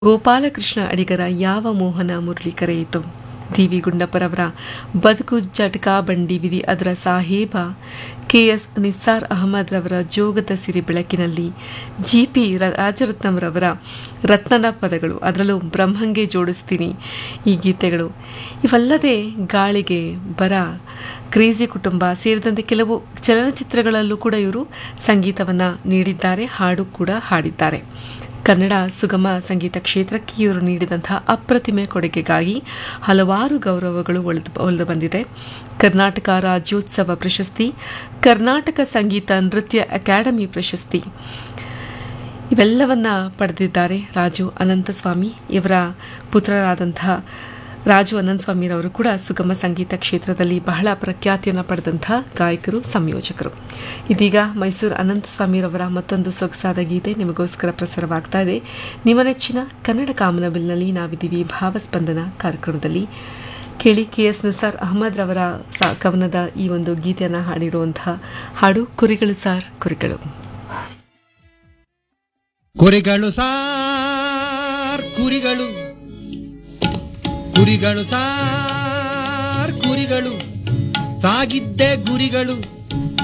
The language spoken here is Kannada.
ಗೋಪಾಲಕೃಷ್ಣ ಅಡಿಗರ ಯಾವ ಮೋಹನ ಮುರಳಿ ಕರೆಯಿತು ಡಿ ವಿ ಗುಂಡಪ್ಪರವರ ಬದುಕು ಜಟಕಾ ಬಂಡಿ ವಿಧಿ ಅದರ ಸಾಹೇಬ ಕೆ ಎಸ್ ನಿಸ್ಸಾರ್ ಅಹಮದ್ ರವರ ಜೋಗದ ಸಿರಿ ಬೆಳಕಿನಲ್ಲಿ ಜಿ ಪಿ ರಾಜರತ್ನಂರವರ ರತ್ನದ ಪದಗಳು ಅದರಲ್ಲೂ ಬ್ರಹ್ಮಂಗೆ ಜೋಡಿಸ್ತೀನಿ ಈ ಗೀತೆಗಳು ಇವಲ್ಲದೆ ಗಾಳಿಗೆ ಬರ ಕ್ರೇಜಿ ಕುಟುಂಬ ಸೇರಿದಂತೆ ಕೆಲವು ಚಲನಚಿತ್ರಗಳಲ್ಲೂ ಕೂಡ ಇವರು ಸಂಗೀತವನ್ನು ನೀಡಿದ್ದಾರೆ ಹಾಡು ಕೂಡ ಹಾಡಿದ್ದಾರೆ ಕನ್ನಡ ಸುಗಮ ಸಂಗೀತ ಕ್ಷೇತ್ರಕ್ಕೆ ಇವರು ನೀಡಿದಂತಹ ಅಪ್ರತಿಮೆ ಕೊಡುಗೆಗಾಗಿ ಹಲವಾರು ಗೌರವಗಳು ಒಳೆದು ಒಲಿದು ಬಂದಿದೆ ಕರ್ನಾಟಕ ರಾಜ್ಯೋತ್ಸವ ಪ್ರಶಸ್ತಿ ಕರ್ನಾಟಕ ಸಂಗೀತ ನೃತ್ಯ ಅಕಾಡೆಮಿ ಪ್ರಶಸ್ತಿ ಇವೆಲ್ಲವನ್ನ ಪಡೆದಿದ್ದಾರೆ ರಾಜು ಅನಂತಸ್ವಾಮಿ ಇವರ ಪುತ್ರರಾದಂತಹ ರಾಜು ಅನಂತಸ್ವಾಮಿರವರು ಕೂಡ ಸುಗಮ ಸಂಗೀತ ಕ್ಷೇತ್ರದಲ್ಲಿ ಬಹಳ ಪ್ರಖ್ಯಾತಿಯನ್ನು ಪಡೆದಂಥ ಗಾಯಕರು ಸಂಯೋಜಕರು ಇದೀಗ ಮೈಸೂರು ಅನಂತಸ್ವಾಮಿರವರ ಮತ್ತೊಂದು ಸೊಗಸಾದ ಗೀತೆ ನಿಮಗೋಸ್ಕರ ಪ್ರಸಾರವಾಗ್ತಾ ಇದೆ ನಿಮ್ಮ ನೆಚ್ಚಿನ ಕನ್ನಡ ಕಾಮನಬಿಲ್ನಲ್ಲಿ ನಾವಿದ್ದೀವಿ ಭಾವಸ್ಪಂದನ ಕಾರ್ಯಕ್ರಮದಲ್ಲಿ ಕೇಳಿ ಕೆ ಎಸ್ ನಿಸಾರ್ ಅಹಮದ್ ರವರ ಸ- ಕವನದ ಈ ಒಂದು ಗೀತೆಯನ್ನು ಹಾಡಿರುವಂತಹ ಹಾಡು ಕುರಿಗಳು ಸಾರ್ ಕುರಿಗಳು ಕುರಿಗಳು ಸಾರ್ ಕುರಿಗಳು ಕುರಿಗಳು ಸಾರ್ ಕುರಿಗಳು ಸಾಗಿದ್ದೆ ಗುರಿಗಳು